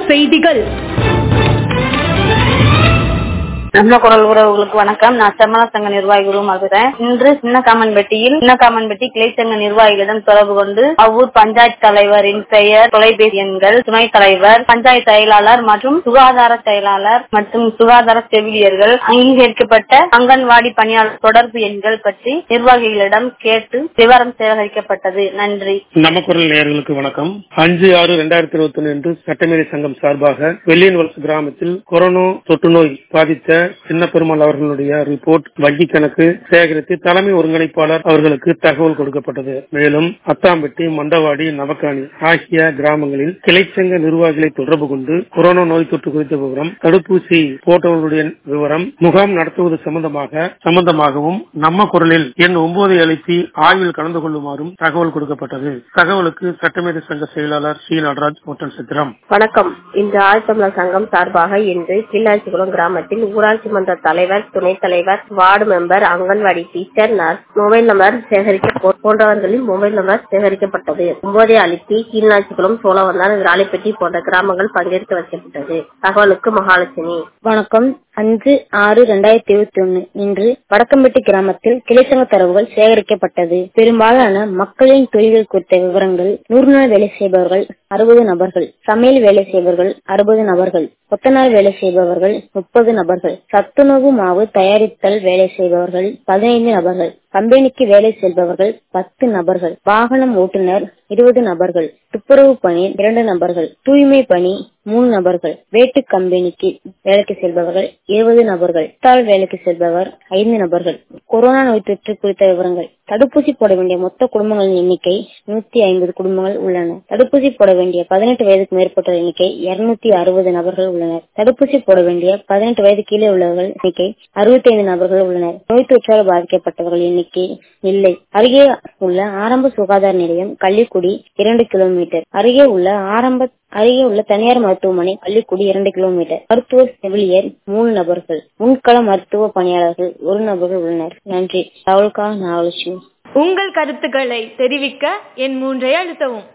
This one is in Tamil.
செய்திகள் நம்ம குரல் உறவுகளுக்கு வணக்கம் நான் செம்மல சங்க நிர்வாகிகளும் இருக்கிறேன் இன்று சின்ன காமன்பட்டியில் சின்ன காமன்பட்டி கிளை சங்க நிர்வாகிகளிடம் தொடர்பு கொண்டு அவ்வூர் பஞ்சாயத்து தலைவரின் பெயர் தொலைபேசி எண்கள் துணைத் தலைவர் பஞ்சாயத்து செயலாளர் மற்றும் சுகாதார செயலாளர் மற்றும் சுகாதார செவிலியர்கள் அங்கீகரிக்கப்பட்ட அங்கன்வாடி பணியாளர் தொடர்பு எண்கள் பற்றி நிர்வாகிகளிடம் கேட்டு விவரம் சேகரிக்கப்பட்டது நன்றி நம்ம குரல் நேயர்களுக்கு வணக்கம் அஞ்சு ஆறு ரெண்டாயிரத்தி இருபத்தி ஒன்று இன்று சட்டமேதை சங்கம் சார்பாக வெள்ளியன் வலசு கிராமத்தில் கொரோனா தொற்று நோய் பாதித்த சின்ன பெருமாள் அவர்களுடைய ரிப்போர்ட் வங்கி கணக்கு சேகரித்து தலைமை ஒருங்கிணைப்பாளர் அவர்களுக்கு தகவல் கொடுக்கப்பட்டது மேலும் அத்தாம்பட்டி மண்டவாடி நவக்காணி ஆகிய கிராமங்களில் கிளைச்சங்க நிர்வாகிகளை தொடர்பு கொண்டு கொரோனா நோய் தொற்று குறித்த விவரம் தடுப்பூசி போட்டவர்களுடைய விவரம் முகாம் நடத்துவது சம்பந்தமாக சம்பந்தமாகவும் நம்ம குரலில் எண் ஒன்பதை அழைத்தி ஆய்வில் கலந்து கொள்ளுமாறும் தகவல் கொடுக்கப்பட்டது தகவலுக்கு சட்டமேதை சங்க செயலாளர் சி நடராஜ் ஒட்டன் சித்திரம் வணக்கம் இன்று ஆழ்த்தமிழர் சங்கம் சார்பாக இன்று கிள்ளாச்சிக்குளம் கிராமத்தில் ஊராட்சி மன்ற தலைவர் துணைத் தலைவர் ward member anganwadi teacher nurse mobile number சேகரிக்க போன்றவர்களின் மொபைல் நம்பர் சேகரிக்கப்பட்டது ஒன்பதை அளித்து கீழ்நாச்சிக்குளம் சோழவந்தான் ராணிப்பட்டி போன்ற கிராமங்கள் பங்கேற்க வைக்கப்பட்டது தகவலுக்கு மகாலட்சுமி வணக்கம் அஞ்சு ஆறு ரெண்டாயிரத்தி இருபத்தி ஒன்னு இன்று வடக்கம்பட்டி கிராமத்தில் கிளைச்சங்க தரவுகள் சேகரிக்கப்பட்டது பெரும்பாலான மக்களின் தொழில்கள் குறித்த விவரங்கள் நூறு நாள் வேலை செய்பவர்கள் அறுபது நபர்கள் சமையல் வேலை செய்பவர்கள் அறுபது நபர்கள் கொத்தனார் வேலை செய்பவர்கள் முப்பது நபர்கள் சத்துணவு மாவு தயாரித்தல் வேலை செய்பவர்கள் பதினைந்து நபர்கள் கம்பெனிக்கு வேலை செல்பவர்கள் பத்து நபர்கள் வாகனம் ஓட்டுநர் இருபது நபர்கள் துப்புரவு பணி இரண்டு நபர்கள் தூய்மை பணி மூணு நபர்கள் வேட்டு கம்பெனிக்கு வேலைக்கு செல்பவர்கள் இருபது நபர்கள் தாள் வேலைக்கு செல்பவர் ஐந்து நபர்கள் கொரோனா நோய் தொற்று குறித்த விவரங்கள் தடுப்பூசி போட வேண்டிய மொத்த குடும்பங்களின் எண்ணிக்கை நூத்தி ஐம்பது குடும்பங்கள் உள்ளன தடுப்பூசி போட வேண்டிய பதினெட்டு வயதுக்கு மேற்பட்ட எண்ணிக்கை இருநூத்தி அறுபது நபர்கள் உள்ளனர் தடுப்பூசி போட வேண்டிய பதினெட்டு வயது கீழே உள்ளவர்கள் எண்ணிக்கை அறுபத்தி ஐந்து நபர்கள் உள்ளனர் நோய் தொற்றால் பாதிக்கப்பட்டவர்கள் எண்ணிக்கை இல்லை அருகே உள்ள ஆரம்ப சுகாதார நிலையம் கள்ளிக்குடி இரண்டு கிலோமீட்டர் அருகே உள்ள ஆரம்ப அருகே உள்ள தனியார் மருத்துவமனை பள்ளிக்குடி இரண்டு கிலோமீட்டர் மருத்துவ செவிலியர் மூணு நபர்கள் முன்கள மருத்துவ பணியாளர்கள் ஒரு நபர்கள் உள்ளனர் நன்றி தகவலுக்காக நாகலட்சுமி உங்கள் கருத்துக்களை தெரிவிக்க என் மூன்றை அழுத்தவும்